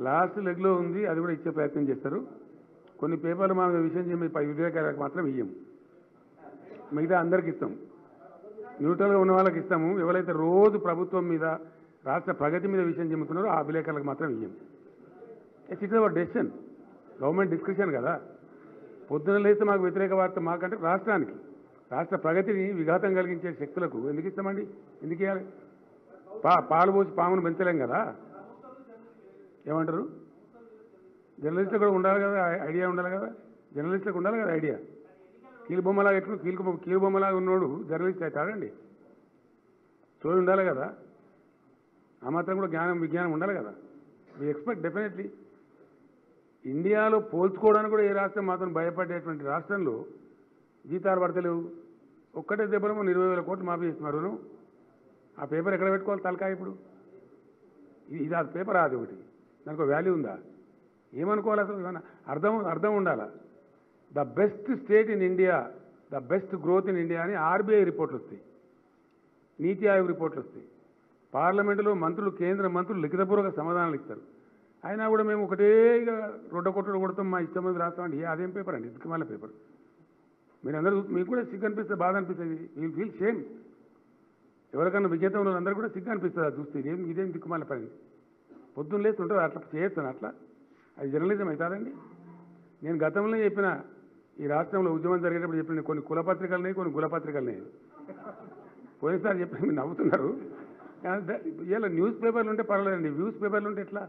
last లెగ్లో ఉంది అది కూడా ఇచ్చే ప్రయత్నం చేస్తారు కొన్ని పేపర్లు మా విషయం చెప్పి పై విలేకరులకు మాత్రం ఇయ్యం మిగతా అందరికి ఇస్తాం న్యూట్రల్గా ఉన్న వాళ్ళకి ఇస్తాము ఎవరైతే రోజు ప్రభుత్వం మీద రాష్ట్ర ప్రగతి మీద విషయం చెబుతున్నారో ఆ విలేకరులకు మాత్రం ఇయ్యం it's it's our decision government discussion కదా పొద్దున లేస్తే మాకు వ్యతిరేక వార్త మాకంటే రాష్ట్రానికి రాష్ట్ర ప్రగతిని విఘాతం కలిగించే శక్తులకు ఎందుకు ఇస్తామండి ఎందుకు ఇవ్వాలి పా పాలు పోసి పామును పెంచలేం కదా ఏమంటారు జర్నలిస్టులు కూడా ఉండాలి కదా ఐ- ఐడియా ఉండాలి కదా జర్నలిస్టులకు ఉండాలి కదా ఐడియా కీలు బొమ్మలాగా ఎట్లు కీలు బొమ్మ- కీలు బొమ్మలాగా ఉన్నోడు జర్నలిస్ట్ అవుతాడండి చోయి ఉండాలి కదా ఆ మాత్రం కూడా జ్ఞానం విజ్ఞానం ఉండాలి కదా వి ఎక్స్పెక్ట్ డెఫినెట్లీ ఇండియాలో పోల్చుకోవడానికి కూడా ఏ రాష్ట్రం మాత్రం భయపడేటువంటి రాష్ట్రంలో జీతాలు పడతలేవు ఒక్కటే దెబ్బలో మనం ఇరవై వేల కోట్లు మాఫీ చేస్తున్నారు ఆ పేపర్ ఎక్కడ పెట్టుకోవాలి తలకాయ ఇప్పుడు ఇది ఇది ఆ పేపర్ అది ఒకటి దానికి ఒక వాల్యూ ఉందా ఏమనుకోవాలి అసలు ఏమన్నా అర్థం అర్థం ఉండాలా the best state in India the best growth in India అని ఆర్బీఐ రిపోర్ట్లు వస్తాయి నీతి ఆయోగ్ రిపోర్ట్లు వస్తాయి పార్లమెంటులో మంత్రులు కేంద్ర మంత్రులు లిఖితపూర్వక సమాధానాలు ఇస్తారు అయినా కూడా మేము ఒకటే ఇక రొడ్డ కొట్టుడు కొడతాం మా ఇష్టం మీద రాస్తామండి ఏ అదేం పేపర్ అండి ఇదికి మళ్ళీ పేపర్ మీరు అందరూ చూ- మీకు కూడా సిగ్గు అనిపిస్తుంది బాధ అనిపిస్తుంది వీల్ ఫీల్ షేమ్ ఎవరికన్నా విజేతం ఉన్న అందరూ కూడా సిగ్గు అనిపిస్తుంది అది చూస్తే ఇదేం ఇదేం దిక్కుమాల పని పొద్దున్న లేచి ఉంటుంది అట్లా చేయొచ్చాను అట్లా అది జర్నలిజం అవుతారండి నేను గతంలో చెప్పిన ఈ రాష్ట్రంలో ఉద్యమం జరిగేటప్పుడు చెప్పిన కొన్ని కులపత్రికలున్నాయి కొన్ని కులపత్రికలున్నాయి పోయినసారి చెప్పి మీరు నవ్వుతున్నారు ఇలా న్యూస్ పేపర్లు ఉంటే పర్వాలేదండి వ్యూస్ పేపర్లు ఉంటే ఎట్లా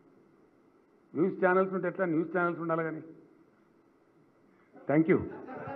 వ్యూస్ ఛానల్స్ ఉంటే ఎట్లా న్యూస్ ఛానల్స్ ఉండాలి కానీ థ్యాంక్ యూ